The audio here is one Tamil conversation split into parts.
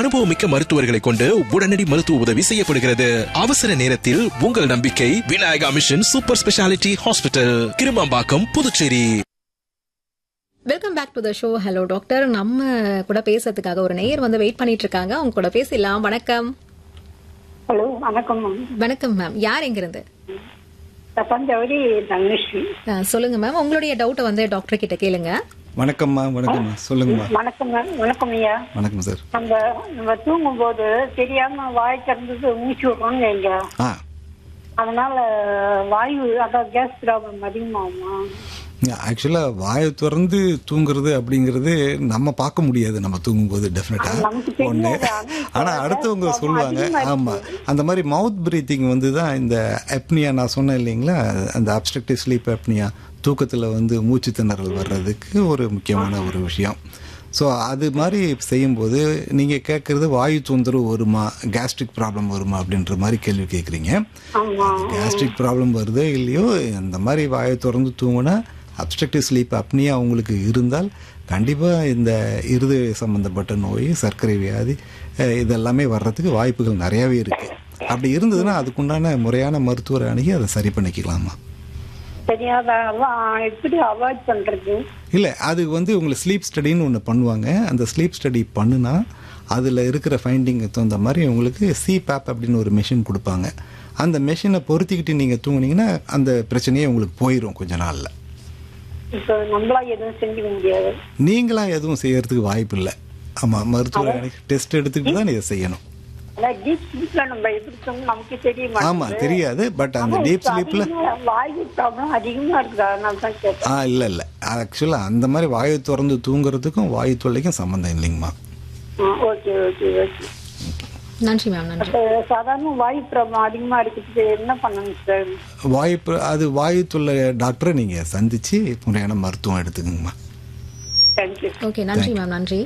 அனுபவமிக்க மருத்துவர்களை கொண்டு உடனடி மருத்துவ உதவி செய்யப்படுகிறது அவசர நேரத்தில் உங்கள் நம்பிக்கை Vinayaka mission super speciality hospital Kirumambakkam Puducherry welcome back to the show hello doctor நம்ம கூட பேசுறதுக்காக ஒரு நேயர் வந்து வெயிட் பண்ணிட்டு இருக்காங்க அவங்க கூட பேசலாம் வணக்கம் ஹலோ வணக்கம் மேம் வணக்கம் மேம் யார் எங்கிருந்து தஞ்சாவூரி தனுஸ்ரீ அஹ், சொல்லுங்க மேம் உங்களுடைய டவுட்டை வந்து டாக்டர் கிட்ட கேளுங்க வணக்கம்மா வணக்கம்மா சொல்லுங்கம்மா வணக்கம் மேம் வணக்கம் ஐயா வணக்கம் சார் நம்ம நம்ம தூங்கும் போது தெரியாம வாய் திறந்தது மூச்சு விடுறோம்னு வைங்க ஆ அதனால வாயு அதான் கேஸ் ப்ராப்ளம் அதிகமாகுமா ஆக்சுவலாக வாயை திறந்து தூங்குறது அப்படிங்கிறது நம்ம பார்க்க முடியாது நம்ம தூங்கும்போது டெஃபினட்டாக நமக்கு தெரியாது. ஒன்று ஆனா இப்ப ஆனால் அடுத்தவங்க gas சொல்லுவாங்க அதிகமா இருக்கு. ஆமாம் அந்த மாதிரி மவுத் பிரீத்திங் வந்து தான் இந்த எப்னியா நான் சொன்னேன் இல்லைங்களா அந்த அப்ஸ்ட்ரக்டிவ் ஸ்லீப் எப்னியா தூக்கத்தில் வந்து மூச்சு திணறல் வர்றதுக்கு ஒரு முக்கியமான ஒரு விஷயம் ஸோ அது மாதிரி செய்யும்போது நீங்கள் கேட்குறது வாயு தொந்தரவு வருமா கேஸ்ட்ரிக் ப்ராப்ளம் வருமா அப்படின்ற மாதிரி கேள்வி கேட்குறீங்க ஆமா கேஸ்ட்ரிக் ப்ராப்ளம் வருதோ இல்லையோ அந்த மாதிரி வாயை திறந்து தூங்கினா அப்ஸ்ட்ரக்டிவ் ஸ்லீப் அப்னியா உங்களுக்கு இருந்தால் கண்டிப்பாக இந்த இருதய சம்மந்தப்பட்ட நோய் சர்க்கரை வியாதி அஹ், இதெல்லாமே வர்றதுக்கு வாய்ப்புகள் நிறையாவே இருக்குது அப்படி இருந்ததுன்னா அதுக்குண்டான முறையான மருத்துவரை அணுகி அதை சரி பண்ணிக்கலாமா தெரியாத அதான் எப்படி அவாய்ட் பண்றது இல்லை அது வந்து உங்களுக்கு ஸ்லீப் ஸ்டடின்னு ஒன்று பண்ணுவாங்க அந்த ஸ்லீப் ஸ்டடி பண்ணுனா அதில் இருக்கிற ஃபைண்டிங்க்கு தகுந்த மாதிரி உங்களுக்கு சிபேப் அப்படின்னு ஒரு மெஷின் கொடுப்பாங்க அந்த மெஷினை பொருத்திக்கிட்டு நீங்கள் தூங்குனீங்கன்னா அந்த பிரச்சனையே உங்களுக்கு போயிடும் கொஞ்ச நாளில் இப்ப நம்மளா எதுவும் செஞ்சுக்க முடியாது நீங்களா எதுவும் செய்யறதுக்கு வாய்ப்பு இல்லை ஆமாம் மருத்துவர் டெஸ்ட் எடுத்துக்கிட்டு தான் இதை செய்யணும் அதான் டீப் ஸ்லீப்ல நம்ம எப்படி தூங்கணும் நமக்கு தெரிய ஆமாம் மாட்டேங்குது தெரியாது பட் அந்த ஆனா டீப் இப்ப ஸ்லீப்பில் அதிகமா வாயு ப்ராப்ளம் அதிகமா இருக்குது அதனால தான் கேட்டேன் ஆ இல்லை இல்லை ஆக்சுவலாக அந்த மாதிரி வாயு திறந்து தூங்குறதுக்கும் வாயு தொல்லைக்கும் சம்மந்தம் இல்லைங்கம்மா ஓகே ஓகே ஓகே நன்றி மேம் நன்றி அப்ப சாதாரண வாயு ப்ராப்ளம் அதிகமா இருக்கிறதுக்கு என்ன பண்ணணும் சார் வாயு பிர- அது வாயு தொல்லை டாக்டரை நீங்கள் சந்தித்து முறையான மருத்துவம் எடுத்துக்கங்கம்மா தேங்க்யூ ஓகே நன்றி மேம் நன்றி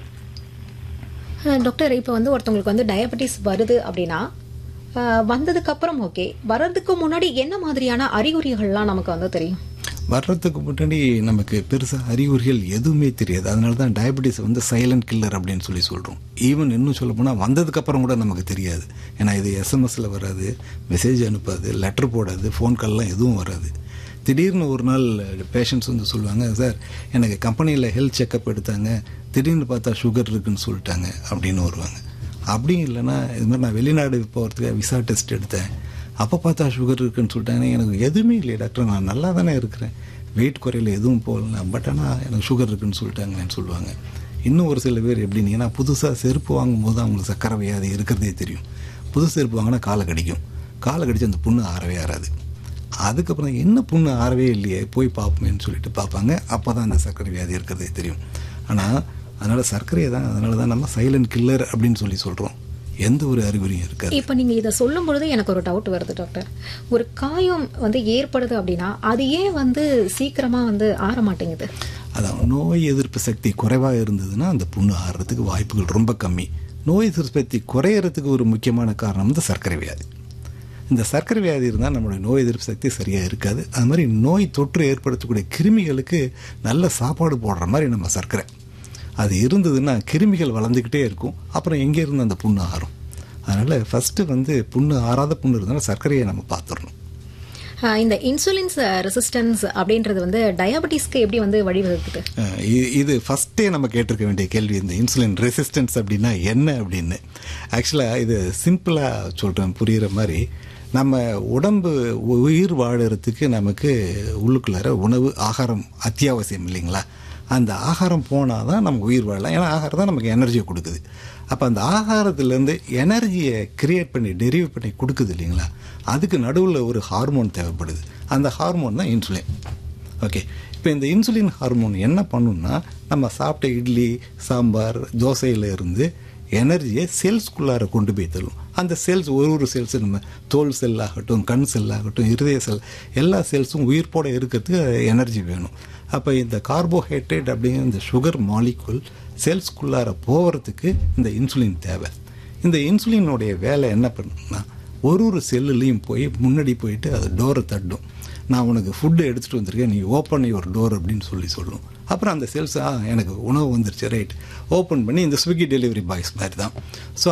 அஹ், டாக்டர் இப்போ வந்து ஒருத்தவங்களுக்கு வந்து டயபெட்டிஸ் வருது அப்படின்னா அஹ், வந்ததுக்கு அப்புறம் ஓகே வர்றதுக்கு முன்னாடி என்ன மாதிரியான அறிகுறிகள்லாம் நமக்கு வந்து தெரியும் வர்றதுக்கு முன்னாடி நமக்கு பெருசாக அறிகுறிகள் எதுவுமே தெரியாது அதனால தான் டயபெட்டிஸ் வந்து சைலண்ட் கில்லர் அப்படின்னு சொல்லி சொல்கிறோம் ஈவன் இன்னும் சொல்ல போனால் வந்ததுக்கப்புறம் கூட நமக்கு தெரியாது ஏன்னா இது எஸ்எம்எஸில் வராது மெசேஜ் அனுப்பாது லெட்டர் போடாது ஃபோன் கால்லாம் எதுவும் வராது திடீர்னு ஒரு நாள் பேஷண்ட்ஸ் வந்து சொல்லுவாங்க சார் எனக்கு கம்பெனியில் ஹெல்த் செக்கப் எடுத்தாங்க திடீர்னு பார்த்தா சுகர் இருக்குன்னு சொல்லிட்டாங்க அப்படின்னு வருவாங்க அப்படியும் இல்லைன்னா இது மாதிரி நான் வெளிநாடு போகிறதுக்கு விசா டெஸ்ட் எடுத்தேன் அப்போ பார்த்தா சுகர் இருக்குன்னு சொல்லிட்டாங்க எனக்கு எதுவுமே இல்லையே டாக்டர் நான் நல்லா தானே இருக்கிறேன் வெயிட் குறையில எதுவும் போகல பட் ஆனால் எனக்கு சுகர் இருக்குன்னு சொல்லிட்டாங்கன்னு சொல்லுவாங்க இன்னும் ஒரு சில பேர் எப்படின்னா புதுசாக செருப்பு வாங்கும்போது அவங்களுக்கு சக்கரை வியாதி இருக்கிறதே தெரியும் புது செருப்பு வாங்கினா காலை கடிக்கும் காலை கடிச்சு அந்த புண்ணு ஆறவே ஆறாது அதுக்கப்புறம் என்ன புண்ணு ஆறவே இல்லையே போய் பார்ப்போமேன்னு சொல்லிட்டு பார்ப்பாங்க அப்போ தான் அந்த சர்க்கரை வியாதி இருக்கிறதே தெரியும் ஆனால் அதனால் சர்க்கரையை தான் அதனால தான் நம்ம சைலண்ட் கில்லர் அப்படின்னு சொல்லி சொல்கிறோம் எந்த ஒரு அறிகுறியும் இருக்காது இப்போ நீங்க இதை சொல்லும் பொழுது எனக்கு ஒரு டவுட் வருது டாக்டர் ஒரு காயம் வந்து ஏற்படுது அப்படின்னா அது ஏன் வந்து சீக்கிரமா வந்து ஆற மாட்டேங்குது அதான் நோய் எதிர்ப்பு சக்தி குறைவாக இருந்ததுன்னா அந்த புண்ணு ஆறுறதுக்கு வாய்ப்புகள் ரொம்ப கம்மி நோய் எதிர்ப்பு சக்தி குறையறதுக்கு ஒரு முக்கியமான காரணம் வந்து சர்க்கரை வியாதி இந்த சர்க்கரை வியாதி இருந்தால் நம்மளுடைய நோய் எதிர்ப்பு சக்தி சரியாக இருக்காது அது மாதிரி நோய் தொற்று ஏற்படுத்தக்கூடிய கிருமிகளுக்கு நல்ல சாப்பாடு போடுற மாதிரி நம்ம சர்க்கரை அது இருந்ததுன்னா கிருமிகள் வளர்ந்துக்கிட்டே இருக்கும் அப்புறம் எங்கே இருந்து அந்த புண்ணு ஆறும் அதனால் ஃபஸ்ட்டு வந்து புண்ணு ஆறாத புண்ணு இருந்தாலும் சர்க்கரையை நம்ம பார்த்துடணும் ஆஹ் இந்த இன்சுலின்ஸ் ரெசிஸ்டன்ஸ் அப்படின்றது வந்து டயபெட்டிஸ்க்கு எப்படி வந்து வழிவகுக்குது அஹ் இ- இது ஃபஸ்ட்டே நம்ம கேட்டிருக்க வேண்டிய கேள்வி இந்த இன்சுலின் ரெசிஸ்டன்ஸ் அப்படின்னா என்ன அப்படின்னு ஆக்சுவலாக இது சிம்பிளாக சொல்கிறேன் புரிகிற மாதிரி நம்ம உடம்பு உ- உயிர் வாழறதுக்கு நமக்கு உள்ளுக்குள்ளார உணவு ஆகாரம் அத்தியாவசியம் இல்லைங்களா அந்த ஆகாரம் போனால் தான் நம்ம உயிர் வாழலாம் ஏன்னா ஆகாரம் தான் நமக்கு எனர்ஜியை கொடுக்குது அப்போ அந்த ஆகாரத்துலேருந்து எனர்ஜியை கிரியேட் பண்ணி டெரிவ் பண்ணி கொடுக்குது இல்லைங்களா அதுக்கு நடுவில் ஒரு ஹார்மோன் தேவைப்படுது அந்த ஹார்மோன் தான் இன்சுலின் ஓகே இப்போ இந்த இன்சுலின் ஹார்மோன் என்ன பண்ணுன்னா நம்ம சாப்பிட்ட இட்லி சாம்பார் தோசையில இருந்து எனர்ஜியை செல்ஸ்குள்ளார கொண்டு போய் தரும் அந்த செல்ஸ் ஒரு ஒரு செல்ஸ் நம்ம தோல் செல் ஆகட்டும் கண் செல் ஆகட்டும் இருதய செல் எல்லா செல்ஸும் உயிர்ப்போட இருக்கிறதுக்கு எனர்ஜி வேணும் அப்போ இந்த கார்போஹைட்ரேட் அப்படிங்கிற இந்த சுகர் மாலிகுல் செல்ஸ்குள்ளார போகிறதுக்கு இந்த இன்சுலின் தேவை இந்த இன்சுலினுடைய வேலை என்ன பண்ணுன்னா ஒரு ஒரு செல்லுலேயும் போய் முன்னாடி போயிட்டு அது டோரை தட்டும் நான் உனக்கு ஃபுட்டு எடுத்துகிட்டு வந்திருக்கேன் நீ ஓப்பன் யுவர் டோர் அப்படின்னு சொல்லி சொல்லும் அப்புறம் அந்த சேல்ஸ் ஆ எனக்கு உணவு வந்துருச்சு ரைட் ஓப்பன் பண்ணி இந்த ஸ்விக்கி டெலிவரி பாய்ஸ் மாதிரி தான் ஸோ